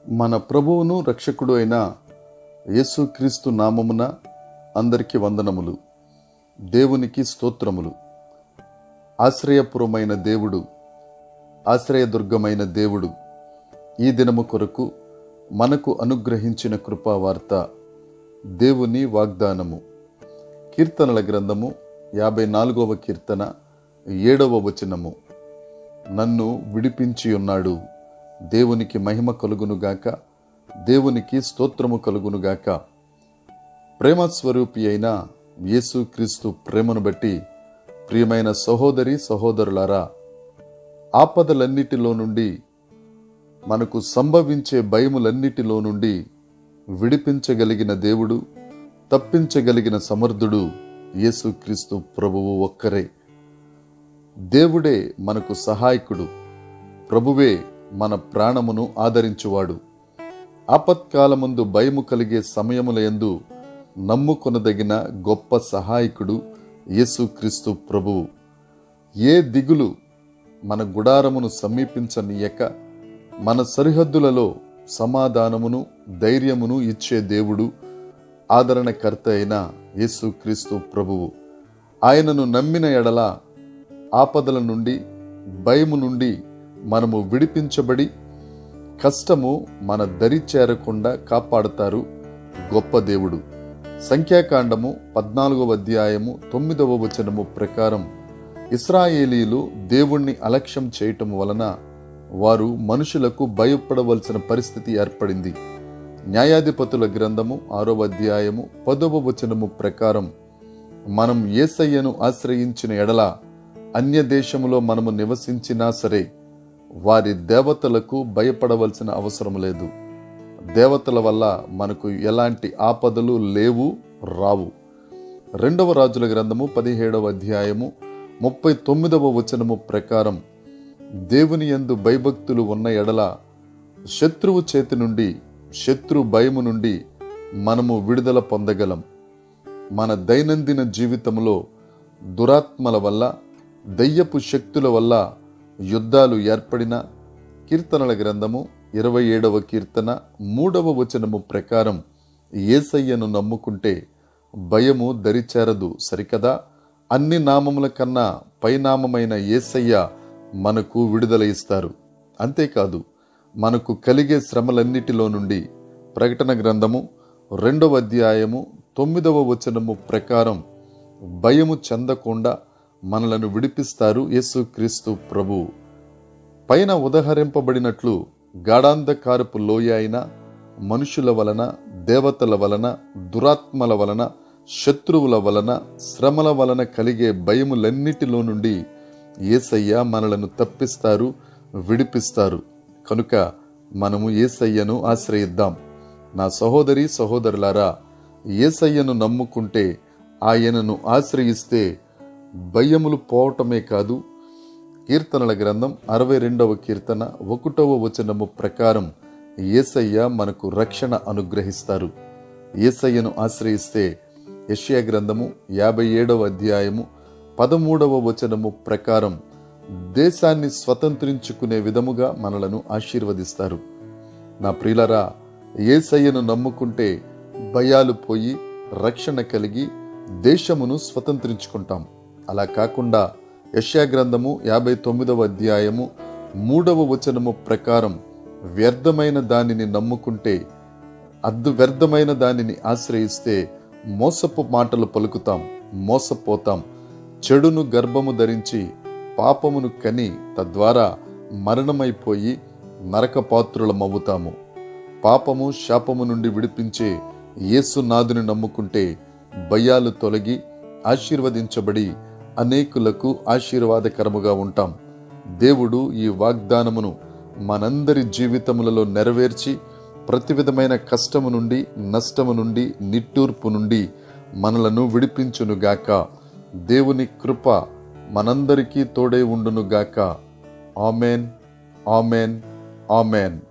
మన ప్రభువును రక్షకుడు అయిన యేసుక్రీస్తు నామమున అందరికీ వందనములు దేవునికి స్తోత్రములు ఆశ్రయపురమైన దేవుడు ఆశ్రయదుర్గమైన దేవుడు ఈ దినము కొరకు మనకు అనుగ్రహించిన కృపావార్త దేవుని వాగ్దానము కీర్తనల గ్రంథము యాభై నాలుగవ కీర్తన ఏడవ వచనము నన్ను విడిపించి ఉన్నాడు దేవునికి మహిమ కలుగునుగాక దేవునికి స్తోత్రము కలుగునుగాక ప్రేమ స్వరూపి అయిన యేసుక్రీస్తు ప్రేమను బట్టి ప్రియమైన సహోదరి సహోదరులారా ఆపదలన్నిటిలో నుండి మనకు సంభవించే భయములన్నిటిలో నుండి విడిపించగలిగిన దేవుడు తప్పించగలిగిన సమర్థుడు యేసుక్రీస్తు ప్రభువు ఒక్కరే దేవుడే మనకు సహాయకుడు ప్రభువే మన ప్రాణమును ఆదరించువాడు ఆపత్కాలమందు భయము కలిగే సమయములయందు నమ్ముకొనదగిన గొప్ప సహాయకుడు యేసుక్రీస్తు ప్రభువు ఏ దిగులు మన గుడారమును సమీపించనీయక మన సరిహద్దులలో సమాధానమును ధైర్యమును ఇచ్చే దేవుడు ఆదరణకర్త అయిన యేసుక్రీస్తు ప్రభువు ఆయనను నమ్మిన ఎడల ఆపదల నుండి భయము నుండి మనము విడిపించబడి కష్టము మన దరి చేరకుండా కాపాడుతారు గొప్ప దేవుడు సంఖ్యాకాండము పద్నాలుగవ అధ్యాయము తొమ్మిదవ వచనము ప్రకారం ఇస్రాయేలీలు దేవుణ్ణి అలక్ష్యం చేయటం వలన వారు మనుషులకు భయపడవలసిన పరిస్థితి ఏర్పడింది న్యాయాధిపతుల గ్రంథము ఆరో అధ్యాయము పదవ వచనము ప్రకారం మనం ఏసయ్యను ఆశ్రయించిన ఎడల అన్య దేశములో మనము నివసించినా సరే వారి దేవతలకు భయపడవలసిన అవసరం లేదు దేవతల వల్ల మనకు ఎలాంటి ఆపదలు లేవు రావు రెండవ రాజుల గ్రంథము పదిహేడవ అధ్యాయము ముప్పై తొమ్మిదవ వచనము ప్రకారం దేవుని యందు భయభక్తులు ఉన్న ఎడల శత్రువు చేతి నుండి శత్రు భయము నుండి మనము విడుదల పొందగలం మన దైనందిన జీవితంలో దురాత్మల వల్ల దయ్యపు శక్తుల వల్ల యుద్ధాలు ఏర్పడిన కీర్తనల గ్రంథము ఇరవై ఏడవ కీర్తన మూడవ వచనము ప్రకారం ఏసయ్యను నమ్ముకుంటే భయము దరిచేరదు సరికదా అన్ని నామముల కన్నా పైనామమైన ఏసయ్య మనకు విడుదల ఇస్తారు అంతేకాదు మనకు కలిగే శ్రమలన్నిటిలో నుండి ప్రకటన గ్రంథము రెండవ అధ్యాయము తొమ్మిదవ వచనము ప్రకారం భయము చెందకుండా మనలను విడిపిస్తారు యేసుక్రీస్తు ప్రభు పైన ఉదహరింపబడినట్లు గాఢాంధకారపు లోయ అయిన మనుషుల వలన దేవతల వలన దురాత్మల వలన శత్రువుల వలన శ్రమల వలన కలిగే భయములన్నిటిలో నుండి ఏసయ్య మనలను తప్పిస్తారు విడిపిస్తారు కనుక మనము ఏసయ్యను ఆశ్రయిద్దాం నా సహోదరి సహోదరులారా ఏసయ్యను నమ్ముకుంటే ఆయనను ఆశ్రయిస్తే భయములు పోవటమే కాదు కీర్తనల గ్రంథం అరవై రెండవ కీర్తన ఒకటవ వచనము ప్రకారం ఏసయ్య మనకు రక్షణ అనుగ్రహిస్తారు ఏసయ్యను ఆశ్రయిస్తే యష్యా గ్రంథము యాభై ఏడవ అధ్యాయము పదమూడవ వచనము ప్రకారం దేశాన్ని స్వతంత్రించుకునే విధముగా మనలను ఆశీర్వదిస్తారు నా ప్రియులరా ఏసయ్యను నమ్ముకుంటే భయాలు పోయి రక్షణ కలిగి దేశమును స్వతంత్రించుకుంటాం అలా కాకుండా యష్యా గ్రంథము యాభై తొమ్మిదవ అధ్యాయము మూడవ వచనము ప్రకారం వ్యర్థమైన దానిని నమ్ముకుంటే అద్దు వ్యర్థమైన దానిని ఆశ్రయిస్తే మోసపు మాటలు పలుకుతాం మోసపోతాం చెడును గర్భము ధరించి పాపమును కని తద్వారా మరణమైపోయి నరకపాత్రులమవుతాము పాపము శాపము నుండి విడిపించే యేసునాథుని నమ్ముకుంటే భయాలు తొలగి ఆశీర్వదించబడి అనేకులకు ఆశీర్వాదకరముగా ఉంటాం దేవుడు ఈ వాగ్దానమును మనందరి జీవితములలో నెరవేర్చి ప్రతి విధమైన కష్టము నుండి నష్టము నుండి నిట్టూర్పు నుండి మనలను విడిపించునుగాక దేవుని కృప మనందరికీ తోడే ఉండునుగాక ఆమెన్ ఆమెన్ ఆమెన్